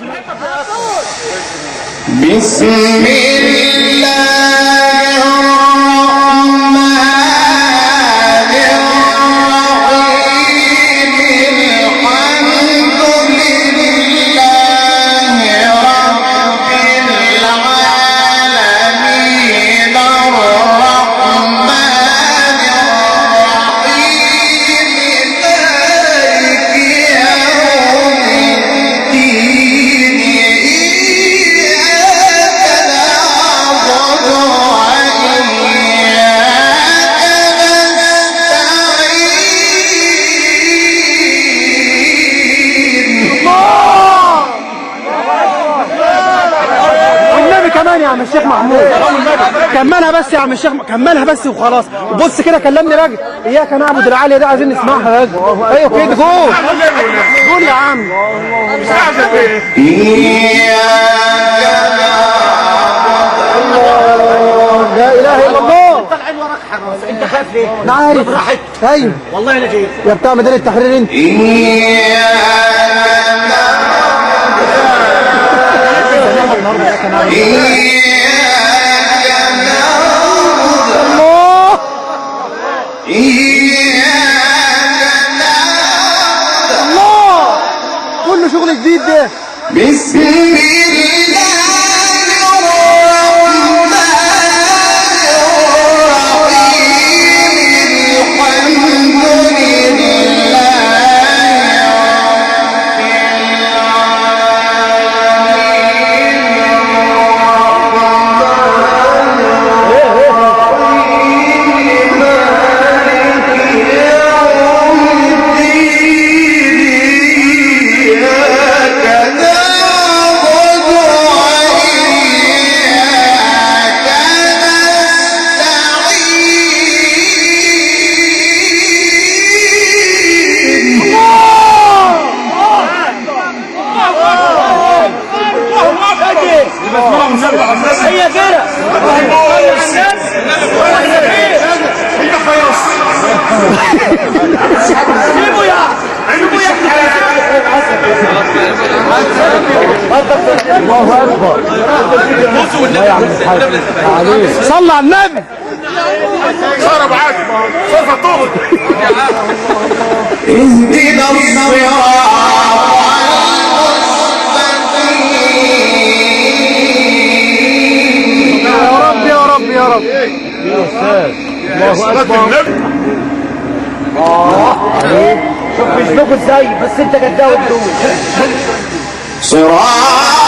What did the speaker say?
بسم الله الرحمن الرحيم الحمد لله رب العالمين الرحمن الرحيم مالك يوم الدين إياك نعبد وإياك نستعين والنبي كمان يا عم الشيخ محمود كملها بس يا عم الشيخ كملها بس وخلاص بص كده كلمني راجل اياك نعبد العاليه دي عايزين نسمعها يا راجل ايوه كده جول جول يا عم لا اله الا الله طالعين وراك حراس انت خايف ليه؟ انا عارف ايوه والله انا جاي يا بتاع ميدان التحرير انت الله الله كله شغل جديد ده بسم الله الرحمن الرحيم الحمد لله هي كده سيبوا يا سيبوا يا صلى على النبي اهدنا الصراط يا رب يا رب يا رب شوف بيسلكوا ازاي بس انت جداوي الدول صراط